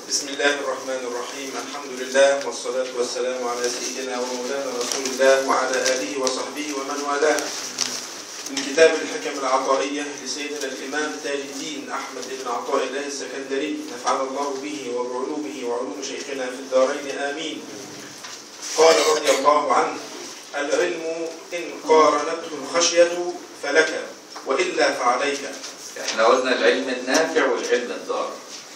بسم الله الرحمن الرحيم الحمد لله والصلاة والسلام على سيدنا ومولانا رسول الله وعلى آله وصحبه ومن والاه من كتاب الحكم العطائية لسيدنا الإمام تاج الدين أحمد بن عطاء الله السكندري نفعل الله به وبعلومه وعلوم شيخنا في الدارين آمين قال رضي الله عنه العلم إن قارنته الخشية فلك وإلا فعليك احنا قلنا العلم النافع والعلم الضار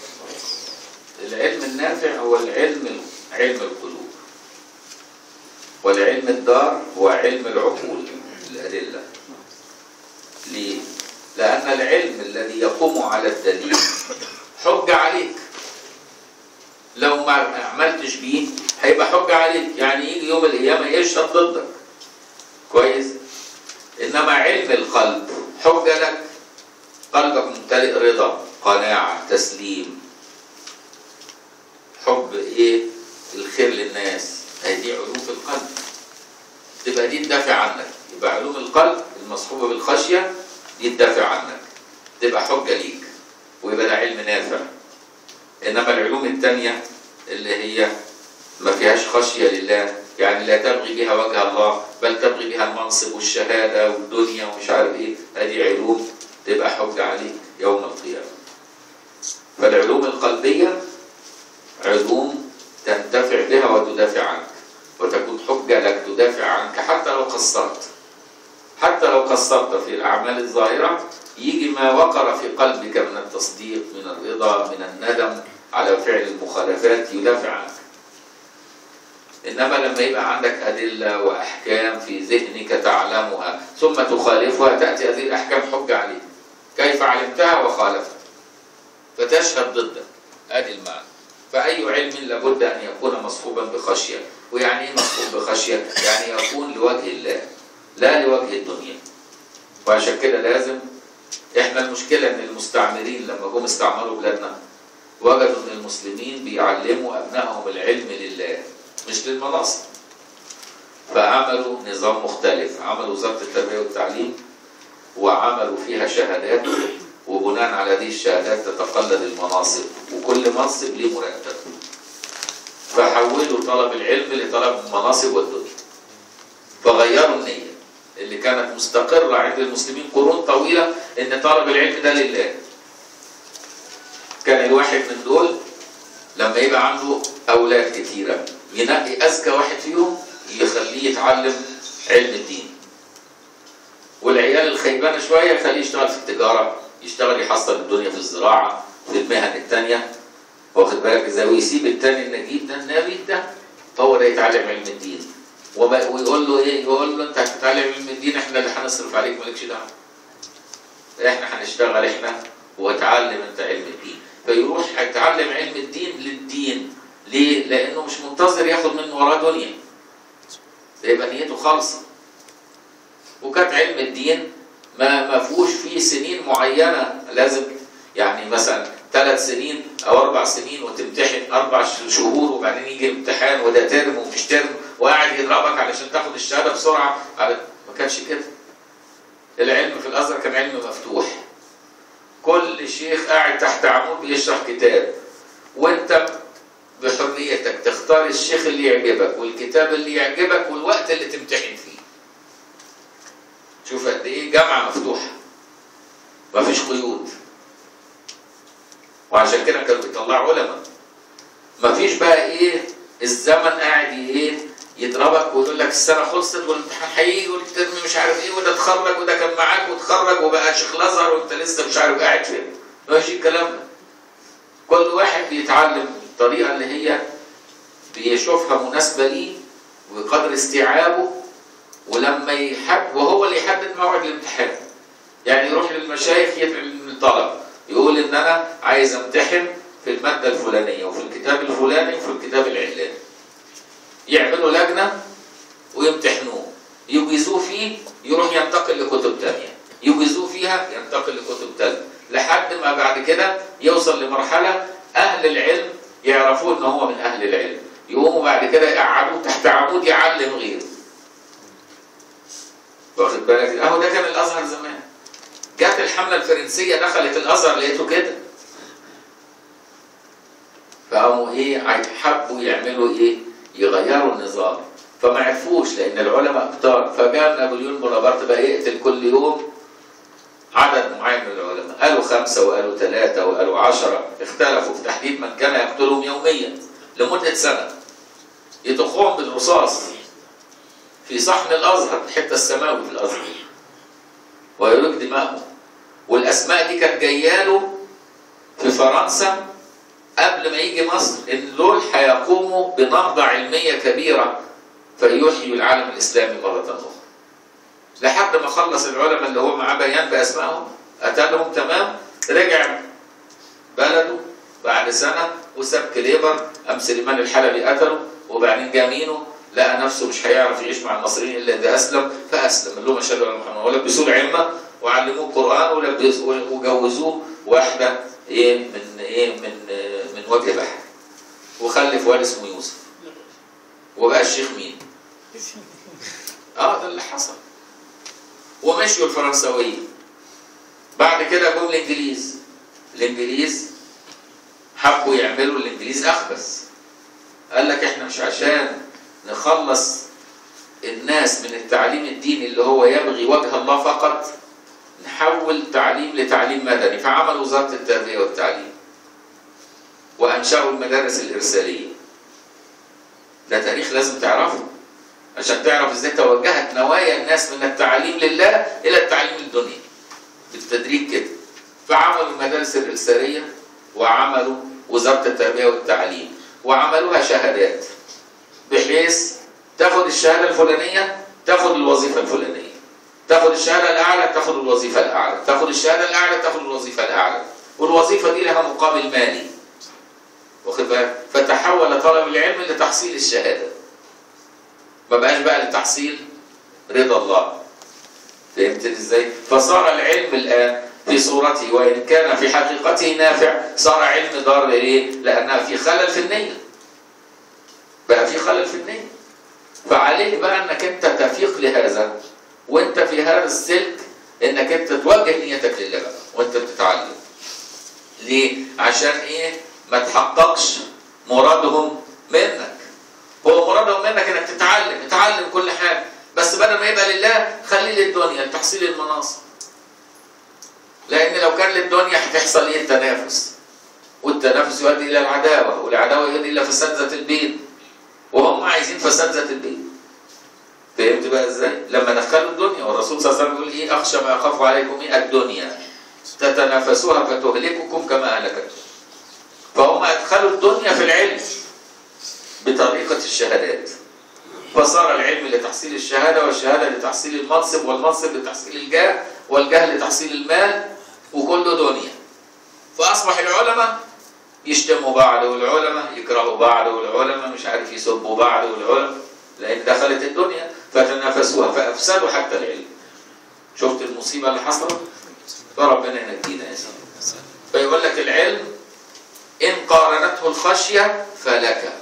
العلم النافع هو العلم علم القلوب والعلم الضار هو علم العقول الأدلة ليه؟ لأن العلم الذي يقوم على الدليل حجة عليك لو ما عملتش بيه هيبقى حجة عليك يعني يجي يوم القيامة يشهد ضدك كويس إنما علم القلب حجة لك قلبك ممتلئ رضا قناعة تسليم حب ايه الخير للناس هي دي علوم في القلب تبقى دي تدافع عنك يبقى علوم القلب المصحوبة بالخشية دي تدافع عنك تبقى حجة ليك ويبقى ده علم نافع انما العلوم التانية اللي هي ما فيهاش خشية لله يعني لا تبغي بها وجه الله بل تبغي بها المنصب والشهادة والدنيا ومش عارف ايه هذه علوم تبقى حجة عليك يوم القيامة فالعلوم القلبية علوم تنتفع بها وتدافع عنك وتكون حجة لك تدافع عنك حتى لو قصرت حتى لو قصرت في الأعمال الظاهرة يجي ما وقر في قلبك من التصديق من الرضا من الندم على فعل المخالفات يدافع عنك إنما لما يبقى عندك أدلة وأحكام في ذهنك تعلمها ثم تخالفها تأتي هذه الأحكام حجة عليك كيف علمتها وخالفت فتشهد ضدك ادي المعنى فاي علم لابد ان يكون مصحوبا بخشيه ويعني ايه مصحوب بخشيه يعني يكون لوجه الله لا لوجه الدنيا وعشان كده لازم احنا المشكله ان المستعمرين لما جم استعمروا بلادنا وجدوا ان المسلمين بيعلموا ابنائهم العلم لله مش للمناصب فعملوا نظام مختلف عملوا وزاره التربيه والتعليم وعملوا فيها شهادات وبناء على هذه الشهادات تتقلد المناصب وكل منصب ليه مرتب فحولوا طلب العلم لطلب المناصب والدنيا فغيروا النية اللي كانت مستقرة عند المسلمين قرون طويلة ان طلب العلم ده لله كان الواحد من دول لما يبقى عنده اولاد كتيرة ينقي اذكى واحد فيهم يخليه يتعلم علم الدين والعيال الخيبانه شويه يخليه يشتغل في التجاره يشتغل يحصل الدنيا في الزراعه في المهن الثانيه واخد بالك ازاي ويسيب الثاني النجيب ده النبي ده هو ده يتعلم علم الدين وما ويقول له ايه يقول له انت هتتعلم علم الدين احنا اللي هنصرف عليك مالكش دعوه احنا هنشتغل احنا واتعلم انت علم الدين فيروح يتعلم علم الدين للدين ليه؟ لانه مش منتظر ياخد من وراه دنيا يبقى نيته خالصه وكانت علم الدين ما ما فيهوش فيه سنين معينه لازم يعني مثلا ثلاث سنين او اربع سنين وتمتحن اربع شهور وبعدين يجي امتحان وده ترم ومش ترم وقاعد يضربك علشان تاخد الشهاده بسرعه ما كانش كده العلم في الازهر كان علم مفتوح كل شيخ قاعد تحت عمود بيشرح كتاب وانت بحريتك تختار الشيخ اللي يعجبك والكتاب اللي يعجبك والوقت اللي تمتحن فيه شوف قد ايه جامعه مفتوحه مفيش قيود وعشان كده كانوا بيطلعوا علماء مفيش بقى ايه الزمن قاعد ايه يضربك ويقول لك السنه خلصت والامتحان هيجي والترم مش عارف ايه وده اتخرج وده كان معاك واتخرج وبقى شيخ الازهر وانت لسه مش عارف قاعد فين ماشي الكلام ده كل واحد بيتعلم الطريقه اللي هي بيشوفها مناسبه ليه وقدر استيعابه ولما يحب وهو اللي يحدد موعد الامتحان يعني يروح للمشايخ يدعي للطلب يقول ان انا عايز امتحن في الماده الفلانيه وفي الكتاب الفلاني وفي الكتاب العلاني يعملوا لجنه ويمتحنوه يجيزوه فيه يروح ينتقل لكتب تانية يجيزوه فيها ينتقل لكتب تانية لحد ما بعد كده يوصل لمرحله اهل العلم يعرفوه ان هو من اهل العلم يقوموا بعد كده يقعدوه تحت عمود يعلم غيره واخد بالك اهو ده كان الازهر زمان جت الحمله الفرنسيه دخلت الازهر لقيته كده فهو ايه حبوا يعملوا ايه يغيروا النظام فما عرفوش لان العلماء كتار فجاء نابليون بونابرت بقى يقتل كل يوم عدد معين من العلماء قالوا خمسة وقالوا ثلاثة وقالوا عشرة اختلفوا في تحديد من كان يقتلهم يوميا لمدة سنة يطخوهم بالرصاص في صحن الازهر الحته السماوي في الازهر ويروج دماغهم والاسماء دي كانت جايه له في فرنسا قبل ما يجي مصر ان دول هيقوموا بنهضه علميه كبيره فيحيوا العالم الاسلامي مره اخرى لحد ما خلص العلماء اللي هو معاه بيان باسمائهم قتلهم تمام رجع بلده بعد سنه وساب كليبر ام سليمان الحلبي قتله وبعدين جه مينو لقى نفسه مش هيعرف يعيش مع المصريين الا اذا اسلم فاسلم اللي هم شهدوا على محمد ولبسوه العمه وعلموه القران ولبس وجوزوه واحده ايه من ايه من من وجه بحر وخلف واد اسمه يوسف وبقى الشيخ مين؟ اه ده اللي حصل ومشيوا الفرنساويين بعد كده جم الانجليز الانجليز حبوا يعملوا الانجليز اخبث قال لك احنا مش عشان نخلص الناس من التعليم الديني اللي هو يبغي وجه الله فقط نحول تعليم لتعليم مدني فعملوا وزارة التربية والتعليم وأنشأوا المدارس الإرسالية ده تاريخ لازم تعرفه عشان تعرف ازاي توجهت نوايا الناس من التعليم لله إلى التعليم الدنيا بالتدريج كده فعملوا المدارس الإرسالية وعملوا وزارة التربية والتعليم وعملوها شهادات بحيث تاخد الشهاده الفلانيه تاخد الوظيفه الفلانيه تاخد الشهاده الاعلى تاخد الوظيفه الاعلى تاخد الشهاده الاعلى تاخد الوظيفه الاعلى والوظيفه دي لها مقابل مالي واخد بالك فتحول طلب العلم لتحصيل الشهاده ما بقاش بقى لتحصيل رضا الله فهمت ازاي فصار العلم الان في صورته وان كان في حقيقته نافع صار علم ضار ليه لانها في خلل في النيه بقى في خلل في النية فعليك بقى انك انت تفيق لهذا وانت في هذا السلك انك انت توجه نيتك لله بقى وانت بتتعلم ليه؟ عشان ايه؟ ما تحققش مرادهم منك هو مرادهم منك انك تتعلم اتعلم كل حاجه بس بدل ما يبقى لله خليه للدنيا لتحصيل المناصب لان لو كان للدنيا هتحصل ايه التنافس والتنافس يؤدي الى العداوه والعداوه يؤدي الى فساد ذات البين وهم عايزين فساد ذات البين فهمت بقى ازاي؟ لما دخلوا الدنيا والرسول صلى الله عليه وسلم يقول ايه اخشى ما اخاف عليكم ايه الدنيا تتنافسوها فتهلككم كما اهلكتكم فهم ادخلوا الدنيا في العلم بطريقه الشهادات فصار العلم لتحصيل الشهاده والشهاده لتحصيل المنصب والمنصب لتحصيل الجاه والجاه لتحصيل المال وكله دنيا فاصبح العلماء يشتموا بعض والعلماء يكرهوا بعض والعلماء مش عارف يسبوا بعض والعلماء لان دخلت الدنيا فتنافسوها فافسدوا حتى العلم شفت المصيبه اللي حصلت فربنا ينجينا يا سيدي فيقول لك العلم ان قارنته الخشيه فلك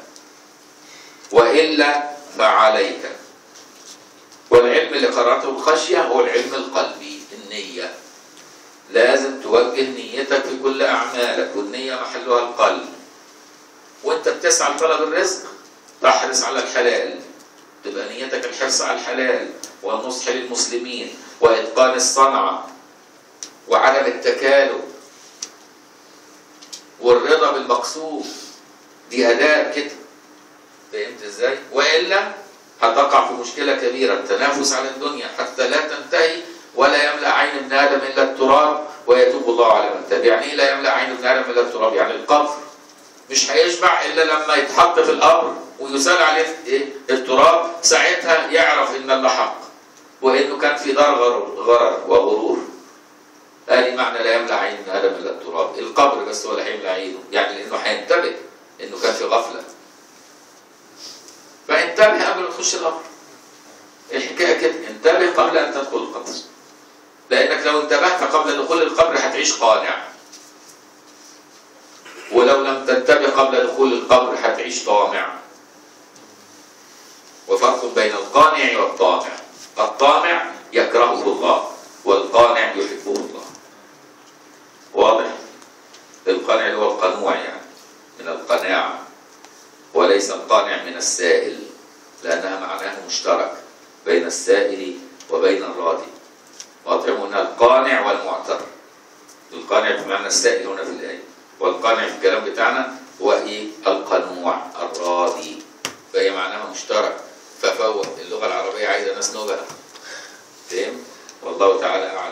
والا فعليك والعلم اللي قررته الخشيه هو العلم القلبي النيه لازم توجه نيتك في كل أعمالك والنية محلها القلب وانت بتسعى لطلب الرزق تحرص على الحلال تبقى نيتك الحرص على الحلال والنصح للمسلمين وإتقان الصنعة وعدم التكالب والرضا بالمقصود دي أداء كده فهمت ازاي؟ وإلا هتقع في مشكلة كبيرة التنافس على الدنيا حتى لا تنتهي ولا يملأ عين ابن آدم إلا التراب ويتوب الله على من تاب يعني إيه لا يملأ عين ابن آدم إلا التراب يعني القبر مش هيشبع إلا لما يتحط في القبر ويسال عليه إيه؟ التراب ساعتها يعرف إن الله حق وإنه كان في دار غرر, غرر وغرور هذه معنى لا يملأ عين ابن آدم إلا التراب القبر بس هو اللي هيملأ عينه يعني لأنه هينتبه إنه كان في غفلة فانتبه قبل ما تخش القبر الحكايه كده انتبه قبل ان تدخل القبر لانك لو انتبهت قبل دخول القبر هتعيش قانع ولو لم تنتبه قبل دخول القبر هتعيش طامع وفرق بين القانع والطامع الطامع يكرهه الله والقانع يحبه الله واضح القانع اللي هو القنوع يعني من القناعة وليس القانع من السائل لأنها معناه مشترك بين السائل وبين الراضي واطعموا هنا القانع والمعتر القانع بمعنى السائل هنا في الآية والقانع في الكلام بتاعنا هو إيه القنوع الراضي فهي معناها مشترك ففوت اللغة العربية عايزة ناس نبهة فاهم والله تعالى أعلم